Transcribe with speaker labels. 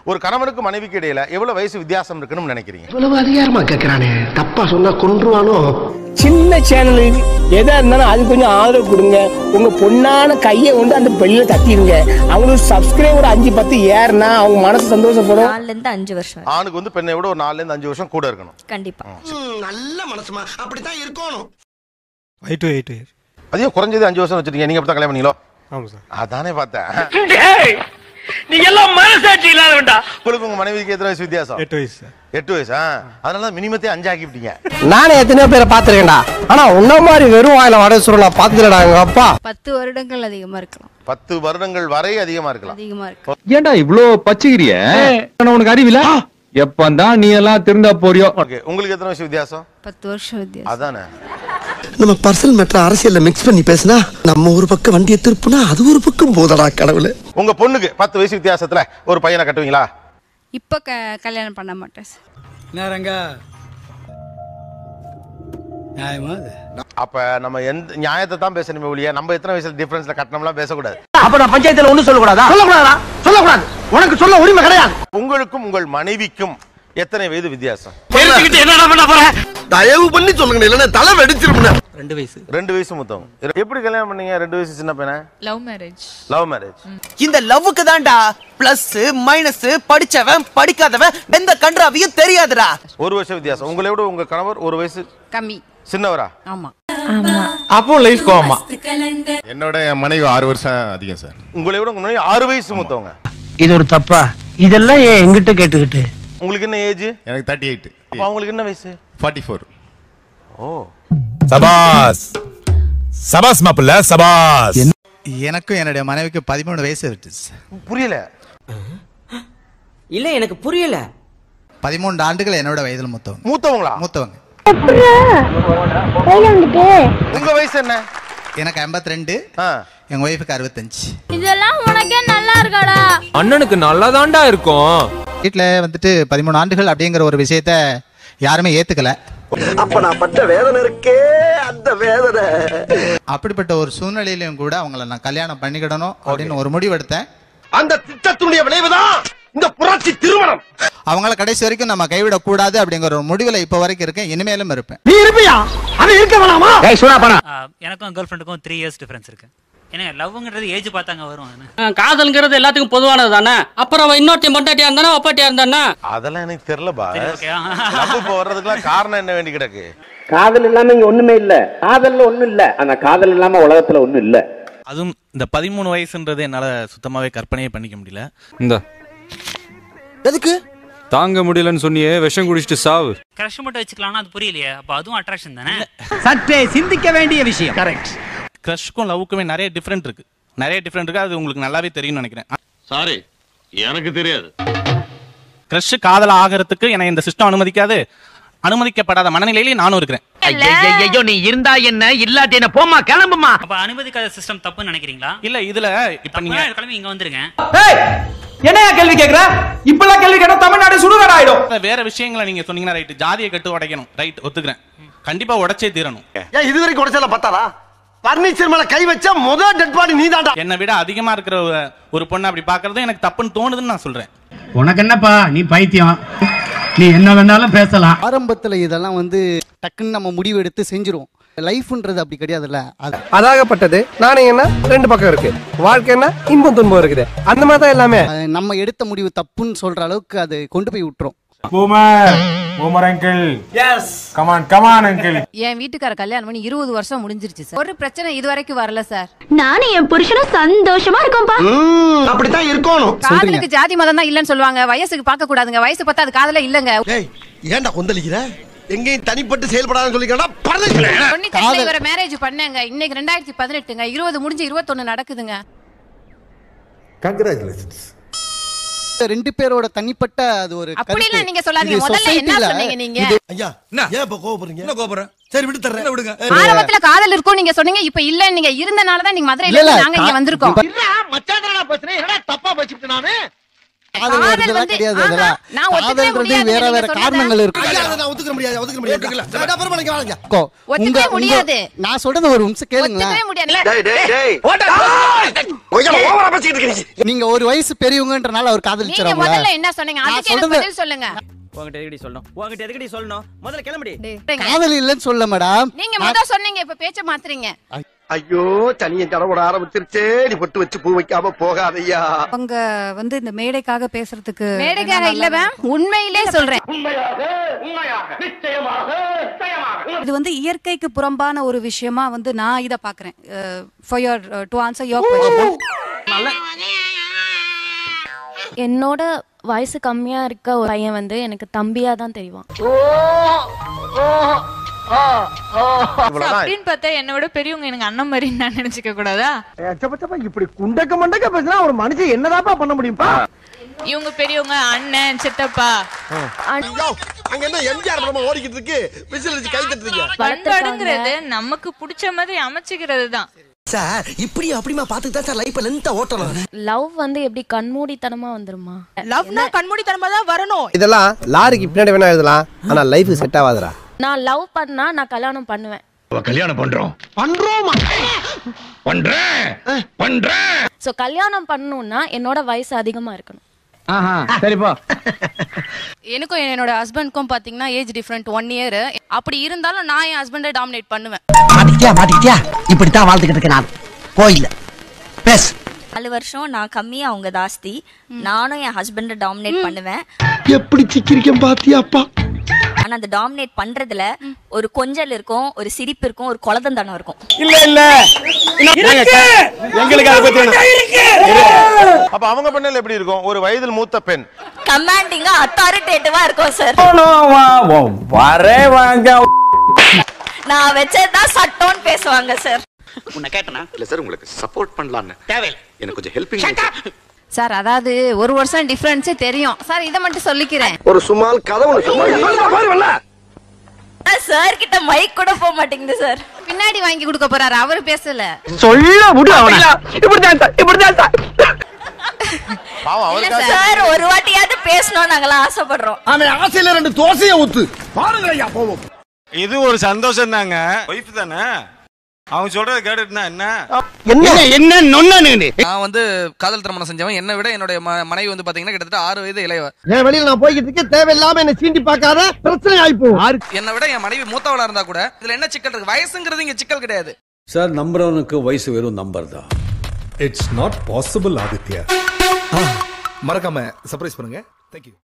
Speaker 1: ஒரு கணவனுக்கு மனைவிக்கு இடையில எவ்வளவு வயசு வித்தியாசம் இருக்குன்னு நினைக்கிறீங்க
Speaker 2: இவ்வளவு அதிகாரமா கேக்குறானே தப்பா சொன்னா கொன்றுவானோ
Speaker 3: சின்ன சேனலுக்கு எதா இருந்தாலும் அது கொஞ்சம் ஆதரவு கொடுங்க உங்க பொண்ணான கையை கொண்டு அந்த பெல்ல தட்டிடுங்க அவங்களுக்கு சப்ஸ்கிரைபர் அஞ்சு பத்து ஏறுனா அவங்க மனசு சந்தோஷப்படும்
Speaker 4: நாலுல இருந்து அஞ்சு வருஷம்
Speaker 1: ஆணுக்கு வந்து பெண்ணை விட ஒரு நாலுல இருந்து அஞ்சு வருஷம் கூட இருக்கணும்
Speaker 4: கண்டிப்பா
Speaker 2: நல்ல மனசுமா அப்படித்தான் இருக்கணும்
Speaker 5: எயிட் டு எயிட்
Speaker 1: அதையும் குறைஞ்சது அஞ்சு வருஷம் வச்சிருக்கீங்க நீங்க அப்படி தான் கல்யாணம் பண்ணீங்களோ
Speaker 5: ஆமாம் சார்
Speaker 1: அதானே பார்த்தேன்
Speaker 3: நீ எல்லாம் மனசாட்சி இல்லாதவன்டா
Speaker 1: உங்களுக்கு உங்க மனைவிக்கு எத்தனை வயசு வித்தியாசம்
Speaker 5: எட்டு வயசு சார்
Speaker 1: எட்டு வயசா அதனால தான் மினிமத்தே அஞ்சாக்கிவிட்டீங்க
Speaker 3: நானே எத்தனையோ பேரை பாத்துருக்கேன்டா ஆனா உன்ன மாதிரி வெறும் வாயில வடை சுருள் நான் பாத்துக்கலடா எங்க அப்பா
Speaker 4: பத்து வருடங்கள் அதிகமா இருக்கலாம்
Speaker 1: பத்து வருடங்கள் வரை அதிகமா இருக்கலாம்
Speaker 4: அதிகமா இருக்கு
Speaker 6: ஏன்டா இவ்ளோ பச்சிக்கிறிய உனக்கு அறிவில எப்பந்தான் நீ எல்லாம் திருந்தா போறியோ
Speaker 1: ஓகே உங்களுக்கு எத்தனை வயசு வித்தியாசம்
Speaker 4: பத்து வருஷம் வித்தியாசம்
Speaker 1: அதானே
Speaker 2: நம்ம பர்சனல் மேட்டர் அரசியல்ல மிக்ஸ் பண்ணி பேசினா நம்ம ஒரு பக்கம் வண்டியை திருப்புனா அது ஒரு பக்கம் போதடா கடவுளே
Speaker 1: உங்க பொண்ணுக்கு பத்து வயசு வித்தியாசத்துல ஒரு பையனை கட்டுவீங்களா
Speaker 4: இப்ப க- கல்யாணம் பண்ண மாட்டேன் சார்
Speaker 5: நேரங்க நியாயமா அது
Speaker 1: அப்ப நம்ம எந்த நியாயத்தை தான் பேசணுமே ஒழிய நம்ம எத்தனை வயசுல டிஃபரன்ஸ்ல கட்டணம்லாம் பேசக்கூடாது
Speaker 3: அப்ப நான் பஞ்சாயத்துல ஒண்ணு சொல்லக்கூடாதா சொல்லக்கூடாதா சொல்லக்கூடாது உனக்கு சொல்ல உரிமை கிடையாது
Speaker 1: உங்களுக்கும் உங்கள் மனைவிக்கும் எத்தனை வயது வித்தியாசம்
Speaker 3: தெரிஞ்சுக்கிட்டு என்னடா பண்ண போற
Speaker 2: தயவு பண்ணி சொல்லுங்க இல்லைன்னா தலை வெடிச்சிருமுன
Speaker 5: ரெண்டு வயசு
Speaker 1: ரெண்டு வயசு மொத்தம் எப்படி கல்யாணம் பண்ணீங்க ரெண்டு வயசு சின்ன பையனை
Speaker 4: லவ் மேரேஜ்
Speaker 1: லவ் மேரேஜ்
Speaker 7: இந்த லவ்வுக்கு தான்டா பிளஸ் மைனஸ் படிச்சவன் படிக்காதவன் எந்த கன்றாவையும் தெரியாதுடா
Speaker 1: ஒரு வருஷம் வித்தியாசம் உங்களை விட உங்க கணவர் ஒரு வயசு
Speaker 4: கம்மி
Speaker 1: சின்னவரா
Speaker 4: ஆமா
Speaker 6: அப்போ லைஃப் கோமா
Speaker 8: என்னோட என் மனைவி ஆறு வருஷம் அதிகம் சார்
Speaker 1: உங்களை விட உங்க மனைவி ஆறு வயசு மூத்தவங்க
Speaker 3: இது ஒரு தப்பா இதெல்லாம் ஏன் எங்கிட்ட கேட்டுக்கிட்டு
Speaker 1: உங்களுக்கு என்ன ஏஜ்
Speaker 8: எனக்கு தேர்ட்டி எயிட்
Speaker 1: அவங்களுக்கு என்ன வயசு
Speaker 8: ஃபார்ட்டி ஃபோர்
Speaker 1: ஓ
Speaker 9: சபாஸ் சபாஸ் மாப்பிள்ள சபாஸ்
Speaker 5: எனக்கும் என்னுடைய மனைவிக்கு பதிமூணு வயசு இருக்கு
Speaker 1: புரியல
Speaker 7: இல்ல எனக்கு புரியல
Speaker 5: பதிமூன்று ஆண்டுகள் என்னோட வயதில் மூத்தவங்க
Speaker 1: மூத்தவங்களா
Speaker 5: மூத்தவங்க
Speaker 1: உங்க வயசு என்ன
Speaker 5: எனக்கு 52 ரெண்டு
Speaker 1: ஆ.
Speaker 5: எங்க ஒய்ஃபுக்கு அறுபத்தஞ்சு
Speaker 4: இதெல்லாம் உனக்கே நல்லா இருக்காடா
Speaker 6: அண்ணனுக்கு நல்லாதான்டா இருக்கும்
Speaker 5: வீட்டில் வந்துட்டு பதிமூணு ஆண்டுகள் அப்படிங்கிற ஒரு விஷயத்த யாருமே ஏத்துக்கல
Speaker 2: அப்ப நான் பட்ட வேதனை இருக்கே அந்த வேதனை
Speaker 5: அப்படிப்பட்ட ஒரு சூழ்நிலையிலும் கூட அவங்கள நான் கல்யாணம் பண்ணிக்கிடணும் அப்படின்னு ஒரு முடிவு எடுத்தேன்
Speaker 2: அந்த திட்டத்துடைய விளைவுதான் இந்த புரட்சி திருமணம்
Speaker 5: அவங்கள கடைசி வரைக்கும் நம்ம கைவிடக்கூடாது அப்படிங்கிற ஒரு முடிவில் இப்போ வரைக்கும் இருக்கேன் இனிமேலும் இருப்பேன்
Speaker 3: நீ இருப்பியா அவன் இருக்க வேணாமா ஏய் சூடா பண்ண
Speaker 10: எனக்கும் கேர்ள் ஃப்ரெண்டுக்கும் த்ரீ இயர்ஸ் டிஃபரன்ஸ் இருக்கு ஏன்னா லவ்ங்கிறது ஏஜ் பார்த்தாங்க வரும்
Speaker 3: காதல்ங்கிறது எல்லாத்துக்கும் பொதுவானது தானே அப்புறம் இன்னொருத்தையும் பொண்டாட்டியா இருந்தானா ஒப்பாட்டியா இருந்தானா
Speaker 1: அதெல்லாம் எனக்கு தெரியலப்பா
Speaker 10: சரி, okay.
Speaker 1: லவ் இப்போ வர்றதுக்குலாம் காரணம் என்ன வேண்டி கிடக்கு
Speaker 3: காதல் இல்லாம இங்க ஒண்ணுமே இல்ல காதல்ல ஒண்ணும் இல்ல ஆனா காதல் இல்லாம உலகத்துல ஒண்ணும் இல்ல
Speaker 10: அதுவும் இந்த பதிமூணு வயசுன்றது என்னால சுத்தமாவே கற்பனையே பண்ணிக்க முடியல
Speaker 6: இந்த
Speaker 7: எதுக்கு
Speaker 6: தாங்க முடியலன்னு சொன்னியே விஷம் குடிச்சிட்டு சாவு
Speaker 10: கிரஷ் மட்டும் வச்சுக்கலாம்னா அது புரியலையே அப்ப அதுவும் அட்ராக்ஷன் தானே
Speaker 3: சற்றே சிந்திக்க வேண்டிய விஷயம் கரெக்ட்
Speaker 10: கிரஷ்க்கும் லவ்வுக்குமே நிறைய டிஃப்ரெண்ட் இருக்கு நிறைய டிஃப்ரெண்ட் இருக்கு அது உங்களுக்கு நல்லாவே தெரியும்னு நினைக்கிறேன்
Speaker 8: சாரி எனக்கு தெரியாது
Speaker 10: கிரஷ் காதல ஆகிறதுக்கு என்னை இந்த சிஸ்டம் அனுமதிக்காது அனுமதிக்கப்படாத மனநிலையிலேயே நானும் இருக்கிறேன்
Speaker 3: ஐயோ நீ இருந்தா என்ன இல்லாட்டி என்ன போமா கிளம்புமா
Speaker 10: அப்ப அனுமதிக்காத சிஸ்டம் தப்புன்னு நினைக்கிறீங்களா இல்ல இதுல இப்ப நீங்க கிளம்பி இங்க வந்துருங்க
Speaker 3: என்னையா கேள்வி கேக்குற இப்பெல்லாம் கேள்வி கேட்டா தமிழ்நாடு சுடுகாடு ஆயிடும்
Speaker 10: வேற விஷயங்களை நீங்க சொன்னீங்கன்னா ரைட் ஜாதியை கட்டு உடைக்கணும் ரைட் ஒத்துக்கிறேன் கண்டிப்பா உடைச்சே தீரணும்
Speaker 2: ஏன் இது வரைக்கும் உடச்சல பத்தாதா பர்னிச்சர் மேல கை வச்சா முதல் டெட் பாடி நீதான்டா
Speaker 10: என்னை விட அதிகமா இருக்கிற ஒரு- ஒரு பொண்ணு அப்படி பாக்குறது எனக்கு தப்புன்னு தோணுதுன்னு நான் சொல்றேன்
Speaker 3: உனக்கு என்னப்பா நீ பைத்தியம் நீ என்ன வேணாலும் பேசலாம்
Speaker 7: ஆரம்பத்துல இதெல்லாம் வந்து டக்குன்னு நம்ம முடிவு எடுத்து செஞ்சிருவோம் லைஃப்ன்றது அப்படி கிடையாதுல்ல அது
Speaker 3: அதாகப்பட்டது நாணயம்னா ரெண்டு பக்கம் இருக்கு வாழ்க்கைன்னா இன்பம் துன்பம் இருக்குது அந்த மாதிரி தான் எல்லாமே
Speaker 7: அது நம்ம எடுத்த முடிவு தப்புன்னு சொல்ற அளவுக்கு அது கொண்டு போய் விட்டுரும்
Speaker 4: என் வீட்டுக்கார கல்யாணம் பண்ணி இருபது வருஷம் முடிஞ்சிருச்சு சார் ஒரு பிரச்சனை இது வரைக்கும் வரல சார்
Speaker 11: நானும் என் புருஷனும் சந்தோஷமா இருக்கோம்ப்பா
Speaker 2: அப்படித்தான் இருக்கணும்
Speaker 4: காதலுக்கு ஜாதி மதம் தான் இல்லன்னு சொல்லுவாங்க வயசுக்கு பார்க்க கூடாதுங்க வயசு பார்த்தா அது காதல இல்லங்க
Speaker 2: ஏய் ஏன்டா கொந்தளிக்கிற எங்கேயும் தனிப்பட்டு செயல்படாதுன்னு சொல்லிக்கிறா
Speaker 4: தொண்ணூத்தி இவரை மேரேஜ் பண்ணேங்க இன்னைக்கு ரெண்டாயிரத்தி பதினெட்டுங்க இருபது முடிஞ்சு இருபத்தொன்னு நடக்குதுங்க
Speaker 2: கங்க்ராச்சுலேஷன்ஸ்
Speaker 7: ரெண்டு பேரோட தனிப்பட்ட அது ஒரு
Speaker 4: அப்படிலாம் நீங்க சொல்லாதீங்க
Speaker 7: இது
Speaker 4: முதல்ல என்ன
Speaker 7: society-ல
Speaker 4: சொன்னீங்க நீங்க
Speaker 2: ஐயா ஏன் இப்ப கோவப்படுறீங்க என்ன கோபப்படுறேன் சரி விட்டு தர்றேன் விடுங்க
Speaker 4: ஆரம்பத்துல காதல் இருக்கும் நீங்க சொன்னீங்க இப்ப இல்ல நீங்க இருந்தனால தான் நீங்க மதுரையில
Speaker 7: இல்ல, இல்ல,
Speaker 4: இருந்து நாங்க இங்க
Speaker 7: கா-
Speaker 4: வந்திருக்கோம்
Speaker 2: மச்சான் பேசுறேன் என்னடா தப்பா பேசிட்டு நானு காதல்
Speaker 4: காதல்
Speaker 2: வருதெல்லாம்
Speaker 4: வந்து-
Speaker 2: கிடையாது
Speaker 4: ஆஹா,
Speaker 2: அதெல்லாம்
Speaker 4: நான் ஒத்துக்கவே
Speaker 2: காதல்ன்றது
Speaker 4: முடியாதுங்க
Speaker 2: வேற
Speaker 4: நீங்க
Speaker 2: வேற
Speaker 4: சொன்னதை.
Speaker 2: காரணங்கள் இருக்கு ஐயா, அதை நான் ஒத்துக்க முடியாது ஒத்துக்க முடியாது அப்புறமா நீங்க வாங்க.
Speaker 4: ஒத்துக்கவே
Speaker 2: உங்க- உங்க-
Speaker 4: முடியாது.
Speaker 2: நான் சொல்றது ஒரு நிமிஷம் கேளுங்களேன்
Speaker 4: ஒத்துக்கவே முடியாது
Speaker 2: நீங்க ஒரு வயசு பெரியவங்கன்றனால அவர்
Speaker 4: நீங்க
Speaker 2: காதலிச்சிருவாங்களா
Speaker 4: முதல்ல என்ன சொன்னீங்க
Speaker 2: நான்
Speaker 4: அதுக்கு எனக்கு
Speaker 2: சொல்றது-
Speaker 4: பதில் சொல்லுங்க
Speaker 7: உங்ககிட்ட எதுக்கடி சொல்லணும் உங்ககிட்ட எதுக்கடி சொல்லணும் முதல்ல கிளம்புடி
Speaker 2: காதல் இல்லைன்னு சொல்ல மேடம்
Speaker 4: நீங்க முதல் சொன்னீங்க இப்ப பேச்ச மாத்துறீங்க
Speaker 2: ஐயோ சனியன் தடவோட ஆரம்பிச்சிருச்சே நீ பொட்டு வச்சு பூ வைக்காம போகாதையா
Speaker 12: அவங்க வந்து இந்த மேடைக்காக பேசுறதுக்கு
Speaker 4: மேடைக்கார இல்ல மேம் உண்மையிலே சொல்றேன்
Speaker 12: இது வந்து இயற்கைக்கு புறம்பான ஒரு விஷயமா வந்து நான் இத பாக்குறேன் for your to answer your question
Speaker 11: என்னோட வயசு கம்மியா இருக்க ஒரு பையன் வந்து எனக்கு தம்பியா தான் தெரியும்
Speaker 4: அப்படின்னு பார்த்தா என்னை விட பெரியவங்க எனக்கு அண்ணன் மாதிரி நான் நினைச்சுக்க கூடாதா
Speaker 3: இப்படி குண்டக்க மண்டக்க பேசினா ஒரு மனுஷன் என்னதாப்பா பண்ண முடியும்பா
Speaker 4: இவங்க பெரியவங்க அண்ணன் சித்தப்பா
Speaker 2: அங்க என்ன எம்ஜிஆர் படமா ஓடிக்கிட்டு இருக்கு விசில் அடிச்சு கை தட்டுறீங்க
Speaker 4: பண்பாடுங்கிறது நமக்கு பிடிச்ச மாதிரி அமைச்சுக்கிறது தான்
Speaker 2: சார் இப்படி அப்படிமா பாத்துக்கிட்டா சார் லைஃப் லென்த்தா ஓட்டணும்
Speaker 11: லவ் வந்து எப்படி கண்மூடித்தனமா வந்துருமா
Speaker 4: லவ்னா கண்மூடித்தனமா தான் வரணும்
Speaker 3: இதெல்லாம் லாரிக்கு பின்னாடி வேணா எழுதலாம் ஆனா லைஃப் செட் ஆகாதுடா
Speaker 11: நான் லவ் பண்ணா நான் கல்யாணம் பண்ணுவேன்
Speaker 9: கல்யாணம் பண்றோம் பண்றோம் பண்றேன் பண்றேன்
Speaker 11: சோ கல்யாணம் பண்ணணும்னா என்னோட வயசு அதிகமா இருக்கணும்
Speaker 3: சரிப்பா
Speaker 4: எனக்கும் என்னோட ஹஸ்பண்ட்க்கும் பாத்தீங்கன்னா ஏஜ் டிஃபரெண்ட் ஒன் இயர் அப்படி இருந்தாலும் நான் என் ஹஸ்பண்டை டாமினேட் பண்ணுவேன்
Speaker 2: மாட்டிக்கிட்டியா மாட்டிக்கிட்டியா இப்படித்தான் வாழ்ந்துகிட்டு இருக்கேன் நான் கோயில்ல பேஸ்
Speaker 11: நாலு வருஷம் நான் கம்மி அவங்க ஜாஸ்தி நானும் என் ஹஸ்பண்டை டாமினேட் பண்ணுவேன்
Speaker 2: எப்படி சிக்கிரிக்கம் பாத்தியாப்பா
Speaker 11: ஆனா அந்த டாமினேட் பண்றதுல ஒரு கொஞ்சல் இருக்கும் ஒரு சிரிப்பு இருக்கும் ஒரு குலதந்தனம் இருக்கும்
Speaker 3: இல்ல இல்ல எங்களுக்கு அதை பத்தி
Speaker 1: அப்ப அவங்க பண்ணல எப்படி இருக்கும் ஒரு வயதில் மூத்த பெண்
Speaker 11: கமாண்டிங்கா அத்தாரிட்டேட்டிவா இருக்கும் சார்
Speaker 3: வரே வாங்க
Speaker 11: நான் வச்சதுதான் சட்டம்னு பேசுவாங்க சார்
Speaker 7: உன்னை கேட்டனா
Speaker 2: இல்ல சார் உங்களுக்கு சப்போர்ட் பண்ணலாம்னு
Speaker 7: தேவையில்லை
Speaker 2: எனக்கு கொஞ்சம் ஹெல்ப்பிங்
Speaker 4: சார் அதாவது ஒரு வருஷம் டிஃபரன்ஸே தெரியும் சார் இதை மட்டும் சொல்லிக்கிறேன்
Speaker 2: ஒரு சுமால் கதை ஒண்ணு
Speaker 11: சார் கிட்ட மைக் கூட போக மாட்டேங்குது சார்
Speaker 4: பின்னாடி வாங்கி கொடுக்க போறாரு அவரு பேசல
Speaker 3: சொல்ல விடு அவன இப்படிதான் சார் இப்படிதான் சார்
Speaker 1: பாவம் அவருக்காக
Speaker 11: சார் ஒரு வாட்டியாவது பேசணும் நாங்களாம் ஆசைப்படுறோம்
Speaker 2: அவன் ஆசையில ரெண்டு தோசையை ஊத்து பாருங்கய்யா போவோம்
Speaker 9: இது ஒரு சந்தோஷம் தாங்க ஒய்ஃப் தானே அவங்க சொல்றத கேட்டுட்டுனா என்ன
Speaker 3: என்ன என்ன நொன்னு
Speaker 7: நான் வந்து காதல் திருமணம் செஞ்சவன் என்னை விட என்னுடைய ம- மனைவி வந்து பாத்தீங்கன்னா கிட்டத்தட்ட ஆறு வயது இளையவ
Speaker 2: என் வெளியில நான் போய்கிட்டு இருக்கேன் தேவையில்லாம என்ன சீண்டி பார்க்காத பிரச்சனை ஆயிப்போ
Speaker 7: என்னை விட என் மனைவி மூத்தவளா இருந்தா கூட இதுல என்ன சிக்கல் இருக்கு வயசுங்கிறது இங்க சிக்கல் கிடையாது
Speaker 9: சார் நம்புறவனுக்கு வயசு வெறும் நம்பர் தான்
Speaker 8: இட்ஸ் நாட் பாசிபிள் ஆதித்யா மறக்காம சர்ப்ரைஸ் பண்ணுங்க தேங்க்யூ